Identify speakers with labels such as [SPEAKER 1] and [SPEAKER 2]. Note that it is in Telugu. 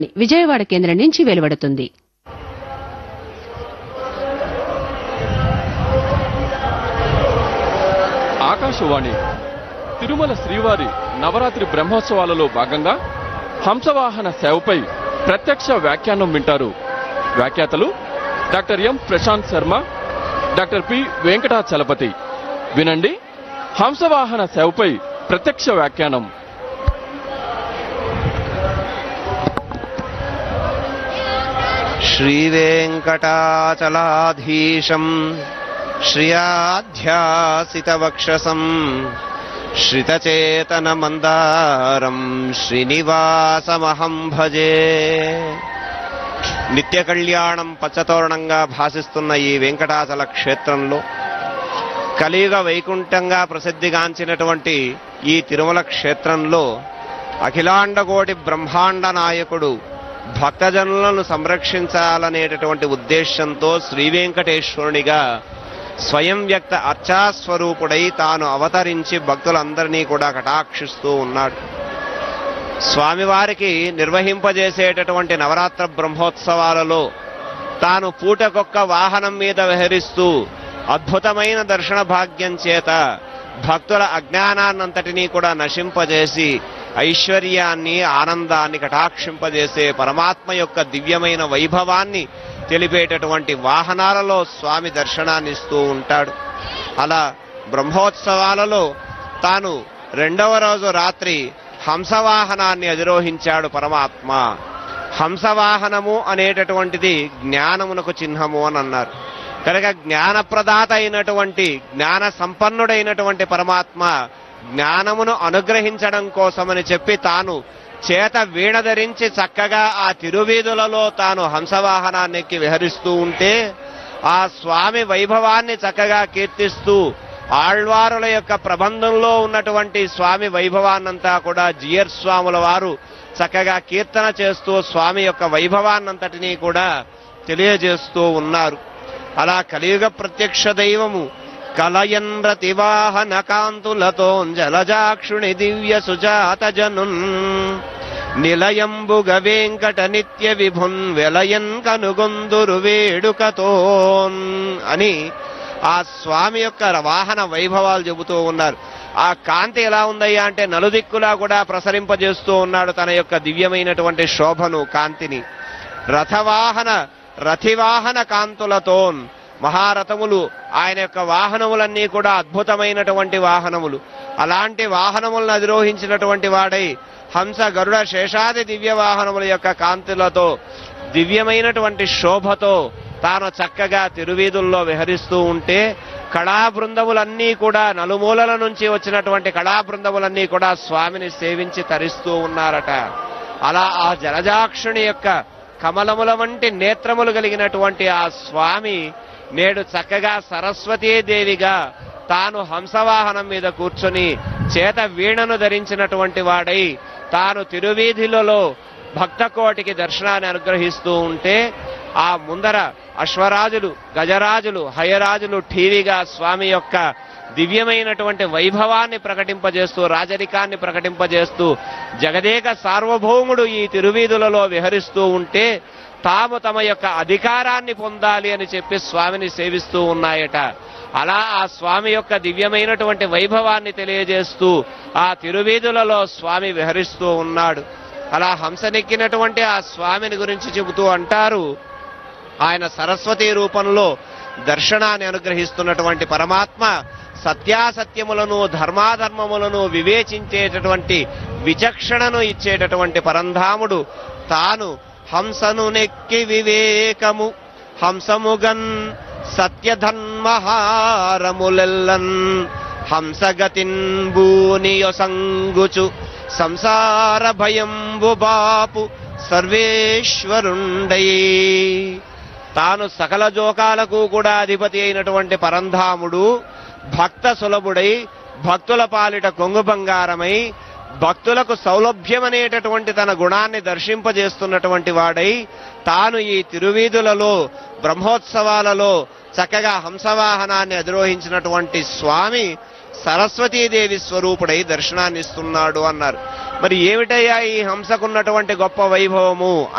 [SPEAKER 1] విజయవాడ కేంద్రం నుంచి వెలువడుతుంది
[SPEAKER 2] ఆకాశవాణి తిరుమల శ్రీవారి నవరాత్రి బ్రహ్మోత్సవాలలో భాగంగా హంసవాహన సేవపై ప్రత్యక్ష వ్యాఖ్యానం వింటారు వ్యాఖ్యాతలు doctor M Prashanth Sharma doctor P Venkatachalapathi వినండి హంసవాహన సేవపై ప్రత్యక్ష వ్యాఖ్యానం
[SPEAKER 3] श्रीवेङ्कटाचलाधीशम् श्रियाध्यासितवक्षसम् श्रितचेतनमन्दारम् శ్రీనివాసమహం భజే నిత్య కళ్యాణం పచ్చతోరణంగా భాసిస్తున్న ఈ వెంకటాచల క్షేత్రంలో కలియుగ వైకుంఠంగా ప్రసిద్ధిగాంచినటువంటి ఈ తిరుమల క్షేత్రంలో అఖిలాండకోటి బ్రహ్మాండ నాయకుడు భక్తజనులను సంరక్షించాలనేటటువంటి ఉద్దేశంతో శ్రీ వెంకటేశ్వరునిగా స్వయం వ్యక్త అర్చాస్వరూపుడై తాను అవతరించి భక్తులందరినీ కూడా కటాక్షిస్తూ ఉన్నాడు స్వామివారికి నిర్వహింపజేసేటటువంటి నవరాత్ర బ్రహ్మోత్సవాలలో తాను పూటకొక్క వాహనం మీద విహరిస్తూ అద్భుతమైన దర్శన భాగ్యం చేత భక్తుల అజ్ఞానాన్నంతటినీ కూడా నశింపజేసి ఐశ్వర్యాన్ని ఆనందాన్ని కటాక్షింపజేసే పరమాత్మ యొక్క దివ్యమైన వైభవాన్ని తెలిపేటటువంటి వాహనాలలో స్వామి దర్శనాన్ని ఇస్తూ ఉంటాడు అలా బ్రహ్మోత్సవాలలో తాను రెండవ రోజు రాత్రి హంసవాహనాన్ని అధిరోహించాడు పరమాత్మ హంసవాహనము అనేటటువంటిది జ్ఞానమునకు చిహ్నము అని అన్నారు కనుక జ్ఞానప్రదాత అయినటువంటి జ్ఞాన సంపన్నుడైనటువంటి పరమాత్మ జ్ఞానమును అనుగ్రహించడం కోసమని చెప్పి తాను చేత వీణ ధరించి చక్కగా ఆ తిరువీధులలో తాను హంసవాహనాన్ని ఎక్కి విహరిస్తూ ఉంటే ఆ స్వామి వైభవాన్ని చక్కగా కీర్తిస్తూ ఆళ్వారుల యొక్క ప్రబంధంలో ఉన్నటువంటి స్వామి వైభవాన్నంతా కూడా జియర్ స్వాముల వారు చక్కగా కీర్తన చేస్తూ స్వామి యొక్క వైభవాన్నంతటినీ కూడా తెలియజేస్తూ ఉన్నారు అలా కలియుగ ప్రత్యక్ష దైవము కలయన్ రతివాహన కాంతులతో జలజాక్షుని దివ్య సుజాత జనున్ నిలయంబుగ వెంకట నిత్య విభున్ వెలయన్ కనుగొందురు వేడుకతోన్ అని ఆ స్వామి యొక్క వాహన వైభవాలు చెబుతూ ఉన్నారు ఆ కాంతి ఎలా ఉందయ్యా అంటే నలుదిక్కులా కూడా ప్రసరింపజేస్తూ ఉన్నాడు తన యొక్క దివ్యమైనటువంటి శోభను కాంతిని రథవాహన రథివాహన కాంతులతోన్ మహారథములు ఆయన యొక్క వాహనములన్నీ కూడా అద్భుతమైనటువంటి వాహనములు అలాంటి వాహనములను అధిరోహించినటువంటి వాడై హంస గరుడ శేషాది దివ్య వాహనముల యొక్క కాంతులతో దివ్యమైనటువంటి శోభతో తాను చక్కగా తిరువీధుల్లో విహరిస్తూ ఉంటే కళా బృందములన్నీ కూడా నలుమూలల నుంచి వచ్చినటువంటి కళా బృందములన్నీ కూడా స్వామిని సేవించి తరిస్తూ ఉన్నారట అలా ఆ జలజాక్షుని యొక్క కమలముల వంటి నేత్రములు కలిగినటువంటి ఆ స్వామి నేడు చక్కగా సరస్వతీదేవిగా తాను హంసవాహనం మీద కూర్చొని చేత వీణను ధరించినటువంటి వాడై తాను తిరువీధిలలో భక్త కోటికి దర్శనాన్ని అనుగ్రహిస్తూ ఉంటే ఆ ముందర అశ్వరాజులు గజరాజులు హయరాజులు ఠీవిగా స్వామి యొక్క దివ్యమైనటువంటి వైభవాన్ని ప్రకటింపజేస్తూ రాజరికాన్ని ప్రకటింపజేస్తూ జగదేక సార్వభౌముడు ఈ తిరువీధులలో విహరిస్తూ ఉంటే తాము తమ యొక్క అధికారాన్ని పొందాలి అని చెప్పి స్వామిని సేవిస్తూ ఉన్నాయట అలా ఆ స్వామి యొక్క దివ్యమైనటువంటి వైభవాన్ని తెలియజేస్తూ ఆ తిరువీధులలో స్వామి విహరిస్తూ ఉన్నాడు అలా హంసనెక్కినటువంటి ఆ స్వామిని గురించి చెబుతూ అంటారు ఆయన సరస్వతి రూపంలో దర్శనాన్ని అనుగ్రహిస్తున్నటువంటి పరమాత్మ సత్యాసత్యములను ధర్మాధర్మములను వివేచించేటటువంటి విచక్షణను ఇచ్చేటటువంటి పరంధాముడు తాను హంసను నెక్కి వివేకము హంసముగన్ సత్యధర్మహారములెల్లన్ హంసగతిన్ బూనియొసంగుచు సంసార భయంబు బాపు సర్వేశ్వరుండై తాను సకల జోకాలకు కూడా అధిపతి అయినటువంటి పరంధాముడు భక్త సులభుడై భక్తుల పాలిట కొంగు బంగారమై భక్తులకు సౌలభ్యమనేటటువంటి తన గుణాన్ని దర్శింపజేస్తున్నటువంటి వాడై తాను ఈ తిరువీధులలో బ్రహ్మోత్సవాలలో చక్కగా హంసవాహనాన్ని అధిరోహించినటువంటి స్వామి సరస్వతీదేవి స్వరూపుడై దర్శనాన్ని ఇస్తున్నాడు అన్నారు మరి ఏమిటయ్యా ఈ హంసకున్నటువంటి గొప్ప వైభవము